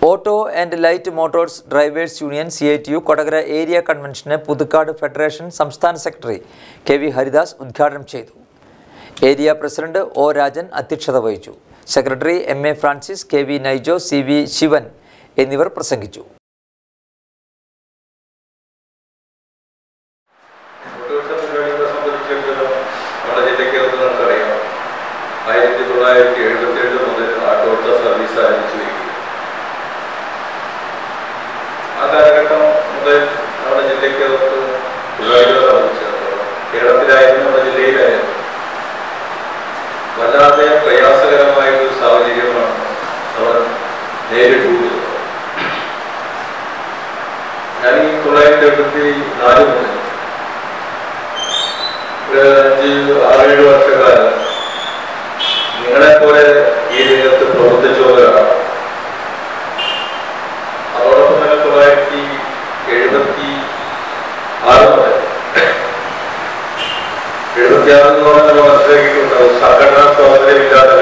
auto and light motors drivers union C I T U Kodakara area കൺവെൻഷന് Puthukkad federation സംസ്ഥാന secretary K V Haridas ഉദ്ഘാടനം ചെയ്തു area president O Rajan അധ്യക്ഷത വഹിച്ചു secretary M A Francis K V Naijo C V Sivan എന്നിവർ പ്രസംഗിച്ചു autorickshaw തൊഴിലാളികളെ സംബന്ധിച്ചിടത്തോളം നമ്മുടെ ജില്ലയ്ക്കകത്ത് നമുക്കറിയാം ആയിരത്തി തൊള്ളായിരത്തി എഴുപത്തി ഏഴ് മുതൽ ഓട്ടോറിക്ഷ സർവീസ് ആരംഭിച്ചിരിക്കും ആ കാലഘട്ടം മുതൽ നമ്മുടെ ജില്ലയ്ക്കകത്ത് തൊഴിലാളികളെ സംബന്ധിച്ചിടത്തോളം കേരളത്തിലായാലും നമ്മുടെ ജില്ലയിലായാലും വല്ലാതെ പ്രയാസകരമായൊരു സാഹചര്യമാണ് അവർ നേരിട്ടുകൊണ്ടിരുന്നത് ഞാൻ ഈ തൊള്ളായിരത്തി എഴുപത്തി നാല് മുതൽ ഒരു അഞ്ച് ആറേഴ് വർഷക്കാലം നിങ്ങളെ പോലെ ഈ രംഗത്ത് പ്രവർത്തിച്ചവരാണ് അതോടൊപ്പം തന്നെ തൊള്ളായിരത്തി എഴുപത്തി ആറ് മുതൽ എഴുപത്തി ആറ് എന്ന് പറഞ്ഞാൽ മനസ്സിലാക്കിയിട്ടുണ്ടാവും സംഘടനാ സ്വാതന്ത്ര്യമില്ലാത്ത